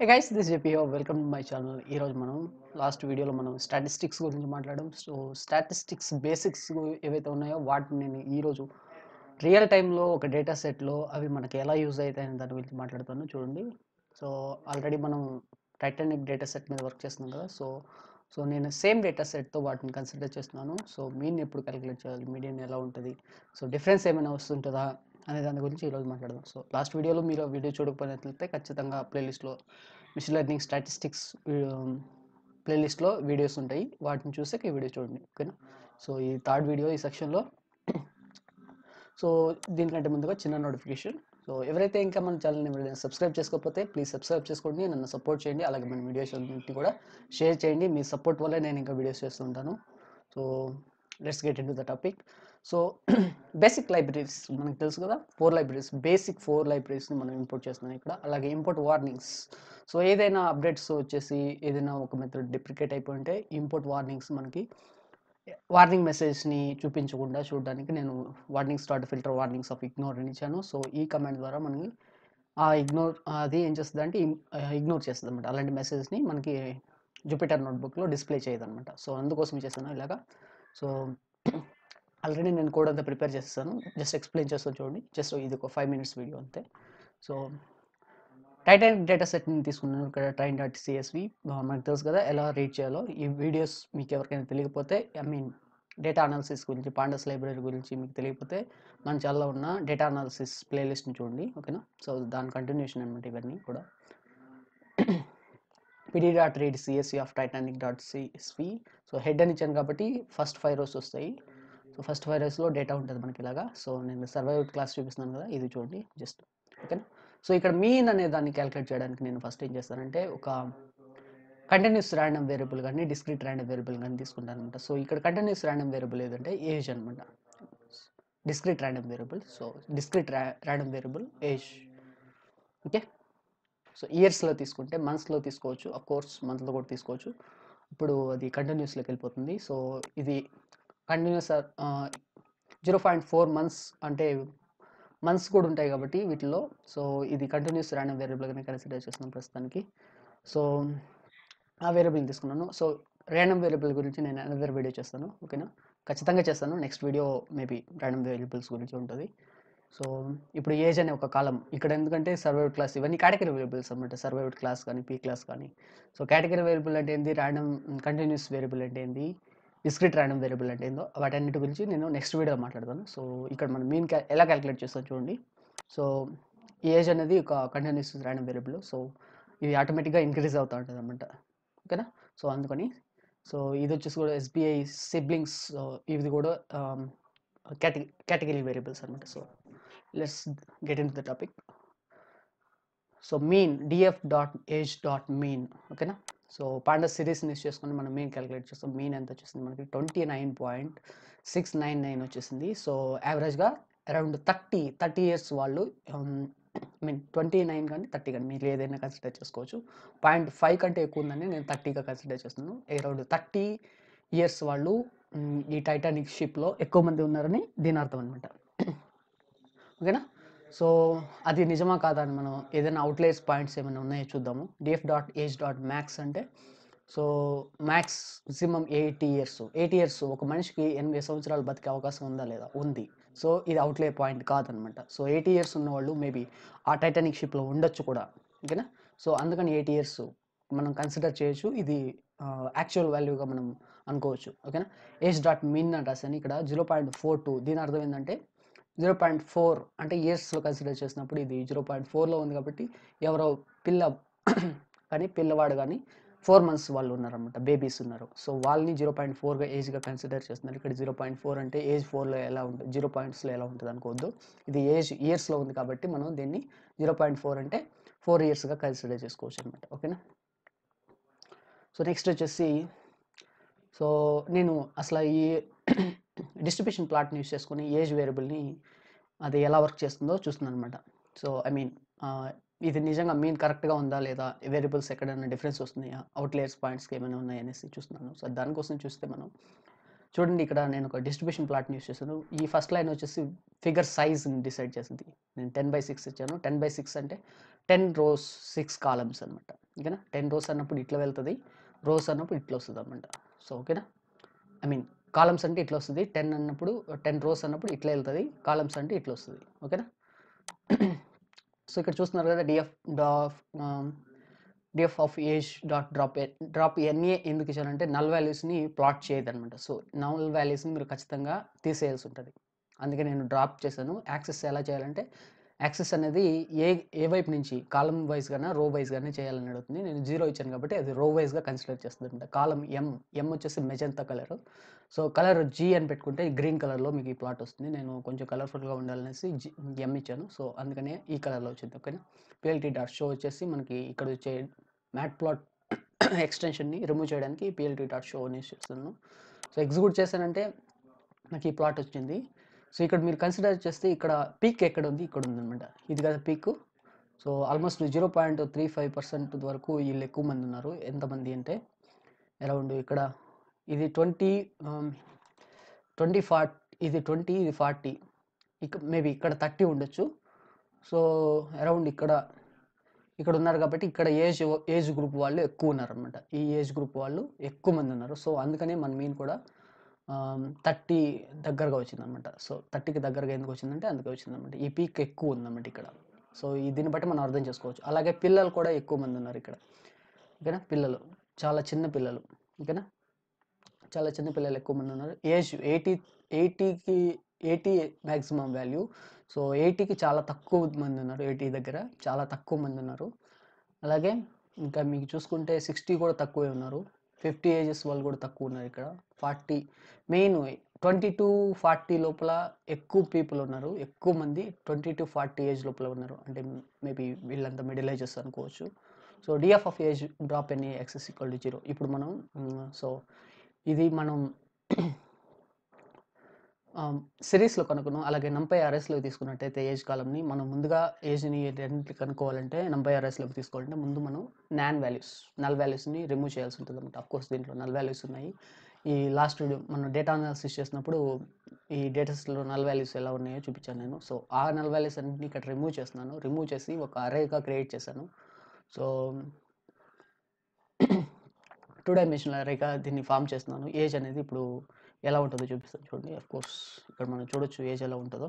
hey guys this JP welcome to my channel ఈరోజు మనం last వీడియోలో మనం స్టాటిస్టిక్స్ గురించి మాట్లాడడం సో స్టాటిస్టిక్స్ బేసిక్స్ ఏవైతే ఉన్నాయో వాటిని నేను ఈరోజు రియల్ టైంలో ఒక డేటా సెట్లో అవి మనకి ఎలా యూజ్ అవుతాయని దాని గురించి మాట్లాడుతాను చూడండి సో ఆల్రెడీ మనం టైటానిక్ డేటా సెట్ మీద వర్క్ చేస్తున్నాం కదా సో సో నేను సేమ్ డేటా సెట్తో వాటిని కన్సిడర్ చేస్తున్నాను సో మీన్ ఎప్పుడు క్యాలిక్యులేట్ చేయాలి మీడియన్ ఎలా ఉంటుంది సో డిఫరెన్స్ ఏమైనా వస్తుంటుందా అనే దాని గురించి ఈరోజు మాట్లాడదాం సో లాస్ట్ వీడియోలో మీరు ఆ వీడియో చూడకపోయినట్లయితే ఖచ్చితంగా ప్లేలిస్ట్లో మిషన్ లెర్నింగ్ స్టాటిస్టిక్స్ ప్లేలిస్ట్లో వీడియోస్ ఉంటాయి వాటిని చూసాక ఈ వీడియో చూడండి ఓకేనా సో ఈ థర్డ్ వీడియో ఈ సెక్షన్లో సో దీనికంటే ముందుగా చిన్న నోటిఫికేషన్ సో ఎవరైతే ఇంకా మన ఛానల్ని ఎవరైనా సబ్స్క్రైబ్ చేసుకోకపోతే ప్లీజ్ సబ్స్క్రైబ్ చేసుకోండి నన్ను సపోర్ట్ చేయండి అలాగే మన వీడియోస్ అన్నింటినీ కూడా షేర్ చేయండి మీ సపోర్ట్ వల్లే నేను ఇంకా వీడియోస్ చేస్తుంటాను so let's get into the topic so basic libraries మనకు తెలుసు కదా ఫోర్ లైబ్రరీస్ బేసిక్ ఫోర్ లైబ్రరీస్ని మనం ఇంపోర్ట్ చేస్తున్నాం ఇక్కడ అలాగే ఇంపోర్ట్ వార్నింగ్స్ సో ఏదైనా అప్డేట్స్ వచ్చేసి ఏదైనా ఒక మెథడ్ డిప్రికేట్ అయిపోయి ఉంటే ఇంపోర్ట్ వార్నింగ్స్ మనకి వార్నింగ్ మెసేజ్ని చూపించకుండా చూడడానికి నేను warning start filter warnings off ignore అని ఇచ్చాను సో ఈ కమాండ్ ద్వారా మనకి ఆ ఇగ్నోర్ అది ఏం చేస్తుంది అంటే ఇగ్నోర్ చేస్తుంది అనమాట అలాంటి మెసేజ్ని మనకి జూపిటర్ నోట్బుక్లో డిస్ప్లే చేయదు అనమాట సో అందుకోసం చేస్తాను ఇలాగా సో ఆల్రెడీ నేను కోడ్ అంతా ప్రిపేర్ చేస్తాను జస్ట్ ఎక్స్ప్లెయిన్ చేస్తాను చూడండి జస్ట్ ఇది ఒక ఫైవ్ మినిట్స్ వీడియో అంతే సో టైటానిక్ డేటా సెట్ని తీసుకున్నాను ఇక్కడ ట్రైన్ డాట్ సిఎస్వి మనకు తెలుసు కదా ఎలా రీడ్ చేయాలో ఈ వీడియోస్ మీకు ఎవరికైనా తెలియకపోతే ఐ మీన్ డేటా అనాలిసిస్ గురించి పాండస్ లైబ్రరీ గురించి మీకు తెలియకపోతే మన ఛానల్లో ఉన్న డేటా అనాలిసిస్ ప్లేలిస్ట్ని చూడండి ఓకేనా సో దాని కంటిన్యూషన్ అనమాట ఇవన్నీ కూడా pd dot read CSV of Titanic dot CSV so head అని ఇచ్చాను కాబట్టి ఫస్ట్ ఫైవ్ రోస్ వస్తాయి సో ఫస్ట్ ఫైవ్ రోస్లో డేటా ఉంటుంది మనకి ఇలాగా సో నేను సర్వైవ్ క్లాస్ చూపిస్తున్నాను కదా ఇది చూడండి జస్ట్ ఓకేనా సో ఇక్కడ మీన్ అనే దాన్ని క్యాలిక్యులేట్ చేయడానికి నేను ఫస్ట్ ఏం చేస్తానంటే ఒక కంటిన్యూస్ ర్యాండమ్ వేరియబుల్ కానీ డిస్క్రీట్ ర్యాండమ్ వేరియబుల్ కానీ తీసుకుంటాను అనమాట సో ఇక్కడ కంటిన్యూస్ ర్యాండమ్ వేరియబుల్ ఏదంటే ఏజ్ అనమాట discrete random variable so discrete random variable age okay so ఇయర్స్లో తీసుకుంటే మంత్స్లో తీసుకోవచ్చు అఫ్ కోర్స్ మంత్లో కూడా తీసుకోవచ్చు ఇప్పుడు అది కంటిన్యూస్లోకి వెళ్ళిపోతుంది సో ఇది continuous zero point four months అంటే మంత్స్ కూడా ఉంటాయి కాబట్టి వీటిలో సో ఇది కంటిన్యూస్ ర్యాండమ్ వేరియబుల్గానే కన్సిడర్ చేస్తున్నాం ప్రస్తుతానికి సో ఆ వేరియబుల్ని తీసుకున్నాను సో ర్యాండమ్ వేరియబుల్ గురించి నేను అనదర్ వీడియో చేస్తాను ఓకేనా ఖచ్చితంగా చేస్తాను next video maybe random variables గురించి ఉంటుంది సో ఇప్పుడు ఏజ్ అనే ఒక కాలం ఇక్కడ ఎందుకంటే సర్వైవ్డ్ క్లాస్ ఇవన్నీ కేటగిరీ వేరియబుల్స్ అనమాట సర్వైవ్డ్ క్లాస్ కానీ పీ క్లాస్ కానీ సో కేటగిరీ వేరియబుల్ అంటే ఏంది ర్యాండమ్ కంటిన్యూస్ వేరియబుల్ అంటే ఏంది డిస్క్రిట్ ర్యాండమ్ వేరియబుల్ అంటే ఏందో వాటన్నిటి గురించి నేను నెక్స్ట్ వీడియో మాట్లాడతాను సో ఇక్కడ మనం మీన్ క్యా ఎలా క్యాలిక్యులేట్ చేస్తాం చూడండి సో ఈ ఏజ్ అనేది ఒక కంటిన్యూస్ ర్యాండమ్ వేరియబుల్ సో ఇది ఆటోమేటిక్గా ఇంక్రీజ్ అవుతూ ఉంటుంది అనమాట ఓకేనా సో అందుకని సో ఇది వచ్చేసి కూడా ఎస్బీఐ సిబ్లింగ్స్ ఇది కూడా కేటగి కేటగిరీ వేరియబుల్స్ అనమాట so let's get in the topic so mean df dot age dot mean ఓకేనా సో పాండస్ సిరీస్ని యూస్ చేసుకొని మనం మీన్ క్యాలిక్యులేట్ చేస్తాం మీన్ ఎంత వచ్చేసింది మనకి twenty nine point six nine nine వచ్చేసింది సో యావరేజ్గా అరౌండ్ థర్టీ థర్టీ ఇయర్స్ వాళ్ళు ఐ మీన్ ట్వంటీ నైన్ కానీ థర్టీ కానీ మీరు ఏదైనా కన్సిడర్ చేసుకోవచ్చు పాయింట్ ఫైవ్ కంటే ఎక్కువ ఉందని నేను థర్టీగా కన్సిడర్ చేస్తున్నాను అరౌండ్ థర్టీ ఇయర్స్ వాళ్ళు ఈ టైటానిక్ షిప్లో ఎక్కువ మంది ఉన్నారని దీని అర్థం అనమాట ఓకేనా సో అది నిజమా కాదా అని మనం ఏదైనా అవుట్లేస్ పాయింట్స్ ఏమైనా ఉన్నాయో చూద్దాము df dot age dot max అంటే so maximum eighty years eighty years ఒక మనిషికి ఎనభై సంవత్సరాలు బతికే అవకాశం ఉందా లేదా ఉంది సో ఇది అవుట్లే పాయింట్ కాదనమాట సో ఎయిటీ ఇయర్స్ ఉన్నవాళ్ళు మేబీ ఆ టైటానిక్ షిప్లో ఉండొచ్చు కూడా ఓకేనా సో అందుకని ఎయిటీ ఇయర్స్ మనం కన్సిడర్ చేయొచ్చు ఇది యాక్చువల్ వాల్యూగా మనం అనుకోవచ్చు ఓకేనా ఏజ్ డాట్ మిన్ అని రాశాను ఇక్కడ జీరో పాయింట్ ఫోర్ టూ దీని అర్థం ఏంటంటే జీరో పాయింట్ ఫోర్ అంటే ఇయర్స్లో కన్సిడర్ చేసినప్పుడు ఇది జీరో పాయింట్ ఫోర్లో ఉంది కాబట్టి ఎవరో పిల్ల కానీ పిల్లవాడు కానీ ఫోర్ మంత్స్ వాళ్ళు ఉన్నారనమాట బేబీస్ ఉన్నారు సో వాళ్ళని జీరో పాయింట్ ఫోర్గా ఏజ్గా కన్సిడర్ చేస్తున్నారు ఇక్కడ జీరో పాయింట్ ఫోర్ అంటే ఏజ్ ఫోర్లో ఎలా ఉంటుంది జీరో పాయింట్స్లో ఎలా ఉంటుంది అనుకోవద్దు ఇది ఏజ్ ఇయర్స్లో ఉంది కాబట్టి మనం దీన్ని జీరో పాయింట్ ఫోర్ అంటే ఫోర్ ఇయర్స్గా కన్సిడర్ చేసుకోవచ్చు అనమాట ఓకేనా సో నెక్స్ట్ వచ్చేసి సో నేను అసలు ఈ డిస్ట్రిబ్యూషన్ ప్లాట్ని యూస్ చేసుకుని ఏజ్ వేరియబుల్ని అది ఎలా వర్క్ చేస్తుందో చూస్తున్నాను అనమాట సో ఐ మీన్ ఇది నిజంగా మీన్ కరెక్ట్గా ఉందా లేదా వేరియబుల్స్ ఎక్కడైనా డిఫరెన్స్ వస్తున్నాయా అవుట్లేయర్స్ పాయింట్స్కి ఏమైనా ఉన్నాయా అనేసి చూస్తున్నాను సో దానికోసం చూస్తే మనం చూడండి ఇక్కడ నేను ఒక డిస్ట్రిబ్యూషన్ ప్లాట్ని యూస్ చేశాను ఈ ఫస్ట్ లైన్ వచ్చేసి ఫిగర్ సైజ్ని డిసైడ్ చేసింది నేను టెన్ బై సిక్స్ ఇచ్చాను టెన్ బై సిక్స్ అంటే టెన్ రోస్ సిక్స్ కాలమ్స్ అనమాట ఓకేనా టెన్ రోస్ అన్నప్పుడు ఇట్లా వెళ్తుంది రోస్ అన్నప్పుడు ఇట్లా వస్తుంది అనమాట సో ఓకేనా ఐ మీన్ కాలమ్స్ అంటే ఇట్లా వస్తుంది టెన్ అన్నప్పుడు టెన్ రోస్ అన్నప్పుడు ఇట్లా వెళ్తుంది కాలమ్స్ అంటే ఇట్లా వస్తుంది ఓకేనా సో ఇక్కడ చూస్తున్నారు కదా డిఎఫ్ డాఫ్ df of age dot drop drop NA ఎందుకు ఇచ్చారంటే నల్ వాల్యూస్ని ప్లాట్ చేయదు అనమాట సో నల్ వాల్యూస్ని మీరు ఖచ్చితంగా తీసేయాల్సి ఉంటుంది అందుకే నేను డ్రాప్ చేశాను యాక్సెస్ ఎలా చేయాలంటే యాక్సెస్ అనేది ఏ ఏ వైపు నుంచి కాలం వైజ్ గానా రో వైజ్ గానే చేయాలని అడుగుతుంది నేను జీరో ఇచ్చాను కాబట్టి అది రో వైజ్గా కన్సిడర్ చేస్తుంది అనమాట కాలం ఎం ఎం వచ్చేసి magenta color so color G అని పెట్టుకుంటే గ్రీన్ కలర్లో మీకు ఈ ప్లాట్ వస్తుంది నేను కొంచెం కలర్ఫుల్గా ఉండాలనేసి జీ ఎం ఇచ్చాను సో అందుకనే ఈ కలర్లో వచ్చింది ఓకేనా పిఎల్టీ డాట్ షో వచ్చేసి మనకి ఇక్కడ వచ్చే మ్యాట్ ప్లాట్ ఎక్స్టెన్షన్ని రిమూవ్ చేయడానికి పిఎల్టీ డాట్ షో అని చేస్తున్నాను సో ఎగ్జిక్యూట్ చేశానంటే నాకు ఈ ప్లాట్ వచ్చింది సో ఇక్కడ మీరు కన్సిడర్ చేస్తే ఇక్కడ పీక్ ఎక్కడ ఉంది ఇక్కడ ఉందన్నమాట ఇది కదా peak so almost zero point three five percent వరకు వీళ్ళు ఎక్కువ మంది ఉన్నారు ఎంతమంది అంటే అరౌండ్ ఇక్కడ ఇది ట్వంటీ ట్వంటీ ఫార్ట్ ఇది ట్వంటీ ఇది ఫార్టీ ఇక మేబీ ఇక్కడ థర్టీ ఉండొచ్చు సో అరౌండ్ ఇక్కడ ఇక్కడ ఉన్నారు కాబట్టి ఇక్కడ ఏజ్ ఏజ్ గ్రూప్ వాళ్ళు ఎక్కువ ఉన్నారనమాట ఈ ఏజ్ గ్రూప్ వాళ్ళు ఎక్కువ మంది ఉన్నారు సో అందుకనే మన మీన్ కూడా థర్టీ దగ్గరగా వచ్చిందనమాట సో థర్టీకి దగ్గరగా ఎందుకు వచ్చిందంటే అందుకే వచ్చిందనమాట ఈ పీక్ ఎక్కువ ఉందన్నమాట ఇక్కడ సో ఈ దీన్ని బట్టి మనం అర్థం చేసుకోవచ్చు అలాగే పిల్లలు కూడా ఎక్కువ మంది ఉన్నారు ఇక్కడ ఓకేనా పిల్లలు చాలా చిన్న పిల్లలు ఓకేనా చాలా చిన్న పిల్లలు ఎక్కువ మంది ఉన్నారు ఏజ్ ఎయిటీ ఎయిటీకి ఎయిటీ మ్యాక్సిమం వాల్యూ సో ఎయిటీకి చాలా తక్కువ మంది ఉన్నారు ఎయిటీ దగ్గర చాలా తక్కువ మంది ఉన్నారు అలాగే ఇంకా మీకు చూసుకుంటే సిక్స్టీ కూడా తక్కువే ఉన్నారు ఫిఫ్టీ ఏజెస్ వాళ్ళు కూడా తక్కువ ఉన్నారు ఇక్కడ forty main twenty to forty లోపల ఎక్కువ పీపుల్ ఉన్నారు ఎక్కువ మంది ట్వంటీ టు ఫార్టీ ఏజ్ లోపల ఉన్నారు అంటే మేబీ వీళ్ళంతా మిడిల్ ఏజెస్ అనుకోవచ్చు so df of age drop ఎన్ని ఎక్సెస్ ఈక్వల్ టు జీరో ఇప్పుడు మనం సో ఇది మనం సిరీస్లో కనుక్కున్నాం అలాగే నంపై ఆర్ఎస్లో తీసుకున్నట్టయితే ఏజ్ కాలంని మనం ముందుగా ఏజ్ని రెండింటిని కనుక్కోవాలంటే నంపై ఆర్ఎస్లోకి తీసుకోవాలంటే ముందు మనం నాన్ వాల్యూస్ నల్ వాల్యూస్ని రిమూవ్ చేయాల్సి ఉంటుంది అనమాట అఫ్కోర్స్ దీంట్లో నల్ వాల్యూస్ ఉన్నాయి ఈ లాస్ట్ వీడియో మనం డేటా అనాలిసిస్ చేసినప్పుడు ఈ డేటాస్లో నల్ వాల్యూస్ ఎలా ఉన్నాయో చూపించాను నేను సో ఆ నల్ వాల్యూస్ అన్నింటినీ ఇక్కడ రిమూవ్ చేస్తున్నాను రిమూవ్ చేసి ఒక అరేగా క్రియేట్ చేశాను సో టూ డైమెన్షనల్ అరేగా దీన్ని ఫామ్ చేస్తున్నాను ఏజ్ అనేది ఇప్పుడు ఎలా ఉంటుందో చూపిస్తాను చూడండి అఫ్ కోర్స్ ఇక్కడ మనం చూడొచ్చు ఏజ్ ఎలా ఉంటుందో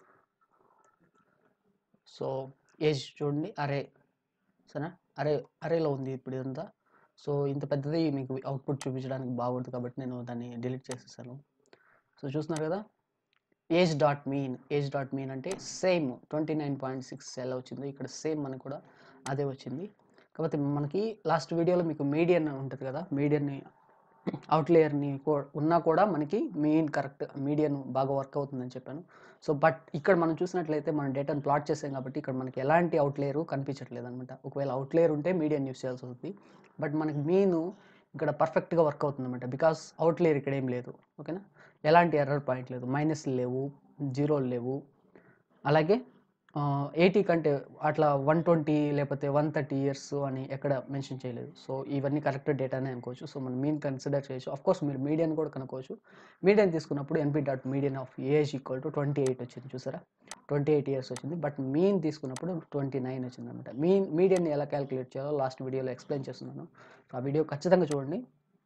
సో ఏజ్ చూడండి అరే సరేనా అరే అరేలో ఉంది ఇప్పుడు ఇదంతా సో ఇంత పెద్దది మీకు అవుట్పుట్ చూపించడానికి బాగుంటుంది కాబట్టి నేను దాన్ని డిలీట్ చేసేసాను సో చూస్తున్నారు కదా age dot mean age dot mean అంటే same twenty nine point six ఎలా వచ్చిందో ఇక్కడ సేమ్ మనకు కూడా అదే వచ్చింది కాకపోతే మనకి లాస్ట్ వీడియోలో మీకు మీడియన్ ఉంటుంది కదా మీడియన్ని అవుట్లేయర్ని ఉన్నా కూడా మనకి మెయిన్ కరెక్ట్ మీడియన్ బాగా వర్క్ అవుతుందని చెప్పాను సో బట్ ఇక్కడ మనం చూసినట్లయితే మనం డేటాను ప్లాట్ చేసాం కాబట్టి ఇక్కడ మనకి ఎలాంటి అవుట్లేయర్ కనిపించట్లేదు అనమాట ఒకవేళ అవుట్లేయర్ ఉంటే మీడియన్ యూస్ చేయాల్సి వస్తుంది బట్ మనకి మీన్ ఇక్కడ పర్ఫెక్ట్గా వర్క్ అవుతుంది అనమాట బికాస్ అవుట్లేయర్ ఇక్కడ ఏం లేదు ఓకేనా ఎలాంటి ఎర్రర్ పాయింట్ లేదు మైనస్ లేవు జీరోలు లేవు అలాగే ఎయిటీ కంటే అట్లా వన్ ట్వంటీ లేకపోతే వన్ థర్టీ ఇయర్స్ అని ఎక్కడ మెన్షన్ చేయలేదు సో ఇవన్నీ కరెక్ట్ డేటానే అనుకోవచ్చు సో మనం మీన్ కన్సిడర్ చేయొచ్చు అఫ్ కోర్స్ మీరు మీడియన్ కూడా కనుక్కోవచ్చు మీడియన్ తీసుకున్నప్పుడు np dot median of age equal to twenty eight వచ్చింది చూసారా ట్వంటీ ఎయిట్ ఇయర్స్ వచ్చింది బట్ మీన్ తీసుకున్నప్పుడు ట్వంటీ నైన్ వచ్చింది అనమాట మీన్ మీడియన్ ఎలా క్యాలిక్యులేట్ చేయాలో లాస్ట్ వీడియోలో ఎక్స్ప్లెయిన్ చేస్తున్నాను సో ఆ వీడియో ఖచ్చితంగా చూడండి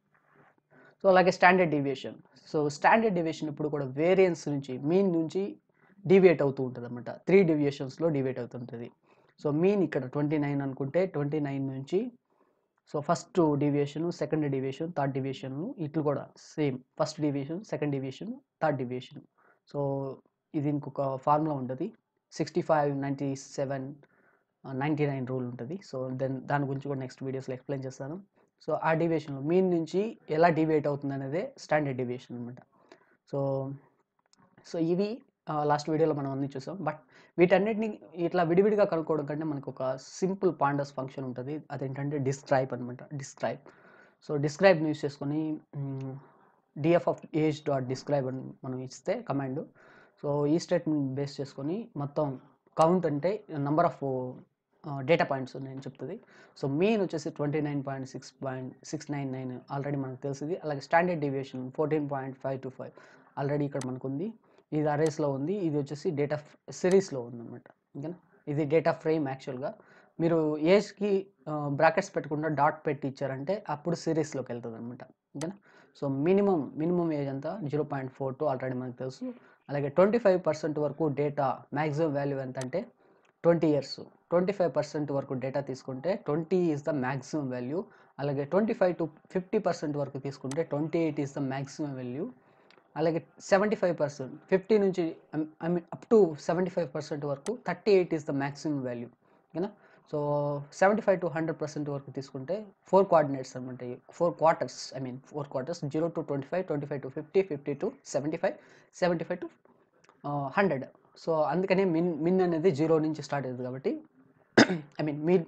సో అలాగే standard deviation so standard deviation ఇప్పుడు కూడా వేరియన్స్ నుంచి మీన్ నుంచి డీవియేట్ అవుతూ ఉంటుంది అనమాట త్రీ డీవియేషన్స్లో డీవియేట్ అవుతుంటుంది సో మీన్ ఇక్కడ ట్వంటీ నైన్ అనుకుంటే ట్వంటీ నైన్ నుంచి so first deviation second deviation third deviation ఇట్లు కూడా same first deviation second deviation third deviation so ఇది ఇంకొక ఫార్ములా ఉంటుంది sixty five ninety seven ninety nine rule ఉంటుంది సో దెన్ దాని గురించి కూడా నెక్స్ట్ వీడియోస్లో ఎక్స్ప్లెయిన్ చేస్తాను సో ఆ డీవియేషన్లో మీన్ నుంచి ఎలా డీవియేట్ అవుతుంది అనేది స్టాండర్డ్ డీవియేషన్ అనమాట సో సో ఇవి లాస్ట్ వీడియోలో మనం అన్ని చూసాం బట్ వీటన్నిటిని ఇట్లా విడివిడిగా కనుక్కోవడం కంటే మనకు ఒక సింపుల్ పాండస్ ఫంక్షన్ ఉంటుంది అదేంటంటే డిస్క్రైబ్ అనమాట డిస్క్రైబ్ సో డిస్క్రైబ్ని యూస్ చేసుకొని df of age dot describe అని మనం ఇస్తే కమాండ్ సో ఈ స్టేట్మెంట్ బేస్ చేసుకొని మొత్తం కౌంట్ అంటే నంబర్ ఆఫ్ డేటా పాయింట్స్ నేను చెప్తుంది సో మెయిన్ వచ్చేసి twenty nine point six point six nine nine already మనకు తెలిసింది అలాగే standard deviation fourteen point five two five already ఇక్కడ మనకు ఉంది ఇది అరేస్లో ఉంది ఇది వచ్చేసి డేటా సిరీస్లో ఉందన్నమాట ఓకేనా ఇది డేటా ఫ్రేమ్ యాక్చువల్గా మీరు ఏజ్కి బ్రాకెట్స్ పెట్టకుండా డాట్ పెట్టి ఇచ్చారంటే అప్పుడు సిరీస్లోకి వెళ్తుంది అనమాట ఓకేనా సో మినిమం మినిమం ఏజ్ అంతా zero point four two already మనకు తెలుసు అలాగే ట్వంటీ ఫైవ్ పర్సెంట్ వరకు డేటా మ్యాక్సిమం వాల్యూ ఎంత అంటే twenty years twenty five percent వరకు డేటా తీసుకుంటే twenty is the maximum value అలాగే twenty five to fifty percent వరకు తీసుకుంటే twenty eight is the maximum value అలాగే సెవెంటీ ఫైవ్ పర్సెంట్ ఫిఫ్టీ నుంచి I mean up to seventy five percent వరకు thirty eight is the maximum value ఓకేనా so seventy five to hundred percent వరకు తీసుకుంటే four coordinates అనమాట four quarters I mean four quarters zero to twenty five twenty five to fifty fifty to seventy five seventy five to hundred so అందుకనే min min అనేది zero నుంచి start అయ్యింది కాబట్టి I mean మీ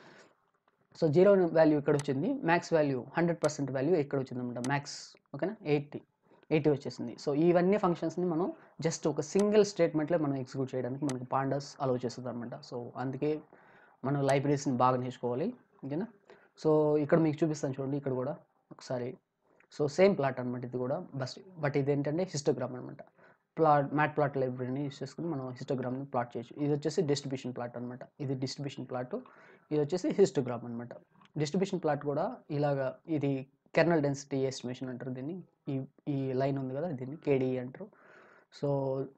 so zero value ఇక్కడ వచ్చింది max value hundred percent value ఇక్కడ వచ్చింది అనమాట మ్యాక్స్ ఓకేనా ఎయిటీ ఎయిటీ వచ్చేసింది సో ఇవన్నీ ఫంక్షన్స్ని మనం జస్ట్ ఒక సింగిల్ స్టేట్మెంట్లో మనం ఎగ్జిక్యూట్ చేయడానికి మనకి పాండాస్ అలౌ చేస్తుంది అనమాట సో అందుకే మనం లైబ్రరీస్ని బాగా నేర్చుకోవాలి ఓకేనా సో ఇక్కడ మీకు చూపిస్తాను చూడండి ఇక్కడ కూడా ఒకసారి సో సేమ్ ప్లాట్ అనమాట ఇది కూడా బస్ బట్ ఇది ఏంటంటే హిస్టోగ్రామ్ అనమాట ప్లాట్ మ్యాట్ ప్లాట్ లైబ్రరీని యూస్ చేసుకుని మనం హిస్టోగ్రామ్ని ప్లాట్ చేయొచ్చు ఇది వచ్చేసి డిస్ట్రిబ్యూషన్ ప్లాట్ అనమాట ఇది డిస్ట్రిబ్యూషన్ ప్లాట్ ఇది వచ్చేసి హిస్టోగ్రామ్ అనమాట డిస్ట్రిబ్యూషన్ ప్లాట్ కూడా ఇలాగా ఇది కెర్నల్ డెన్సిటీ ఎస్టిమేషన్ అంటారు దీన్ని ఈ ఈ లైన్ ఉంది కదా దీన్ని కేడీఈ అంటారు సో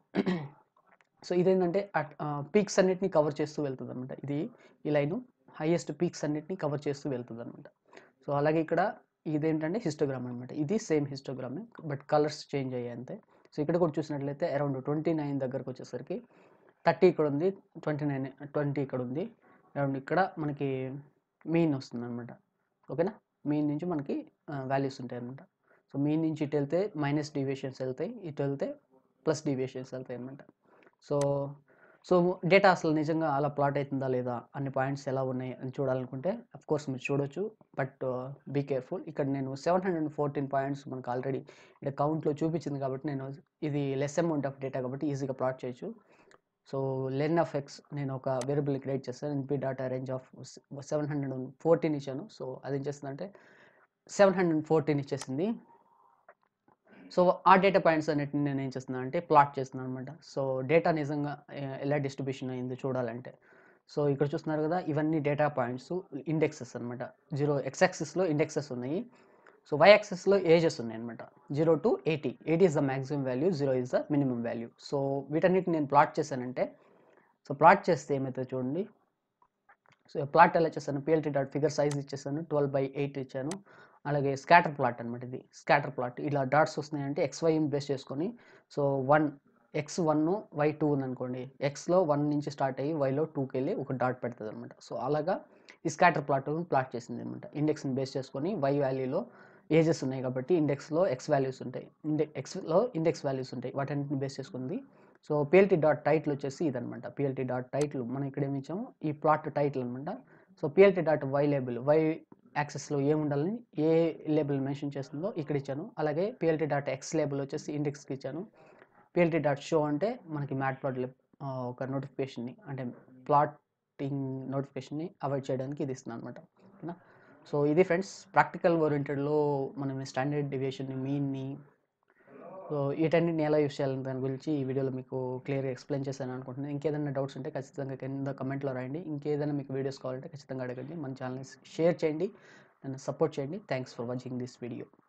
సో ఇదేంటంటే పీక్స్ అన్నిటిని కవర్ చేస్తూ వెళ్తుంది అనమాట ఇది ఈ లైను హైయెస్ట్ పీక్స్ అన్నిటిని కవర్ చేస్తూ వెళ్తుంది అనమాట సో అలాగే ఇక్కడ ఇదేంటంటే హిస్టోగ్రామ్ అనమాట ఇది సేమ్ హిస్టోగ్రామే బట్ కలర్స్ చేంజ్ అయ్యాయి అంతే సో ఇక్కడ కూడా చూసినట్లయితే అరౌండ్ ట్వంటీ నైన్ దగ్గరకు వచ్చేసరికి థర్టీ ఇక్కడ ఉంది ట్వంటీ నైన్ ట్వంటీ ఇక్కడ ఉంది అరౌండ్ ఇక్కడ మనకి మీన్ వస్తుంది అనమాట ఓకేనా మీన్ నుంచి మనకి వాల్యూస్ ఉంటాయి అనమాట సో మీన్ నుంచి ఇటు వెళ్తే మైనస్ డీవియేషన్స్ వెళ్తాయి ఇటు వెళ్తే ప్లస్ డీవియేషన్స్ వెళ్తాయి అనమాట సో సో డేటా అసలు నిజంగా అలా ప్లాట్ అవుతుందా లేదా అన్ని పాయింట్స్ ఎలా ఉన్నాయి అని చూడాలనుకుంటే అఫ్ కోర్స్ మీరు చూడొచ్చు బట్ బీ కేర్ఫుల్ ఇక్కడ నేను సెవెన్ హండ్రెడ్ ఫోర్టీన్ పాయింట్స్ మనకు ఆల్రెడీ ఇక్కడ కౌంట్లో చూపించింది కాబట్టి నేను ఇది లెస్ అమౌంట్ ఆఫ్ డేటా కాబట్టి ఈజీగా ప్లాట్ చేయొచ్చు సో లెన్ ఆఫ్ ఎక్స్ నేను ఒక వేరియబుల్ క్రియేట్ చేస్తాను np dot range of seven hundred fourteen ఇచ్చాను సో అది ఏం చేస్తుందంటే సెవెన్ హండ్రెడ్ ఫోర్టీన్ ఇచ్చేసింది సో ఆ డేటా పాయింట్స్ అన్నిటిని నేను ఏం చేస్తున్నాను అంటే ప్లాట్ చేస్తున్నాను అనమాట సో డేటా నిజంగా ఎ- ఎలా డిస్ట్రిబ్యూషన్ అయింది చూడాలంటే సో ఇక్కడ చూస్తున్నారు కదా ఇవన్నీ డేటా పాయింట్స్ ఇండెక్సెస్ అనమాట జీరో ఎక్స్ యాక్సిస్లో ఇండెక్సెస్ ఉన్నాయి సో వై యాక్సిస్లో ఏజెస్ ఉన్నాయి అనమాట zero to eighty eighty is the maximum value zero is the minimum value so వీటన్నిటిని నేను ప్లాట్ చేశానంటే సో ప్లాట్ చేస్తే ఏమవుతుంది చూడండి సో ప్లాట్ ఎలా చేశాను పిఎల్టీ డాట్ ఫిగర్ సైజ్ ఇచ్చేసాను ట్వెల్వ్ బై ఎయిట్ ఇచ్చాను అలాగే స్కాటర్ ప్లాట్ అనమాట ఇది స్కాటర్ ప్లాట్ ఇలా డాట్స్ వస్తున్నాయంటే ఎక్స్ వైని బేస్ చేసుకొని so one X one Y two ఉందనుకోండి ఎక్స్లో వన్ నుంచి స్టార్ట్ అయ్యి వైలో టూకి వెళ్ళి ఒక డాట్ పెడుతుంది అనమాట సో అలాగా ఈ స్కాటర్ ప్లాట్ ప్లాట్ చేసింది అనమాట ఇండెక్స్ని బేస్ చేసుకొని వై వాల్యూలో ఏజెస్ ఉన్నాయి కాబట్టి ఇండెక్స్లో ఎక్స్ వాల్యూస్ ఉంటాయి ఇండె ఎక్స్లో ఇండెక్స్ వాల్యూస్ ఉంటాయి వాటన్నిటిని బేస్ చేసుకుంది సో పిఎల్టీ డాట్ టైటిల్ వచ్చేసి ఇదనమాట పిఎల్టీ డాట్ టైటిల్ మనం ఇక్కడ ఏమి ఇచ్చాము ఈ ప్లాట్ టైటిల్ అనమాట so plt dot Y label Y యాక్సెస్లో ఏముండాలని ఏ లేబుల్ మెన్షన్ చేస్తుందో ఇక్కడ ఇచ్చాను అలాగే పిఎల్టీ డాట్ ఎక్స్ లేబుల్ వచ్చేసి ఇండెక్స్కి ఇచ్చాను పిఎల్టీ డాట్ షో అంటే మనకి మ్యాట్ ప్లాట్ ఒక నోటిఫికేషన్ని అంటే ప్లాటింగ్ నోటిఫికేషన్ని అవాయిడ్ చేయడానికి ఇది ఇస్తున్నాను అనమాట ఓకేనా సో ఇది ఫ్రెండ్స్ ప్రాక్టికల్ ఓరియంటెడ్లో మనం స్టాండర్డ్ డివియేషన్ని మీన్ని సో వీటన్నిటిని ఎలా యూస్ చేయాలని దాని గురించి ఈ వీడియోలో మీకు క్లియర్గా ఎక్స్ప్లెయిన్ చేశాను అనుకుంటున్నాను ఇంకేదైనా డౌట్స్ ఉంటే ఖచ్చితంగా కింద కమెంట్లో రాయండి ఇంకేదైనా మీకు వీడియోస్ కావాలంటే ఖచ్చితంగా అడగండి మన ఛానల్ని షేర్ చేయండి నన్ను సపోర్ట్ చేయండి thanks for watching this video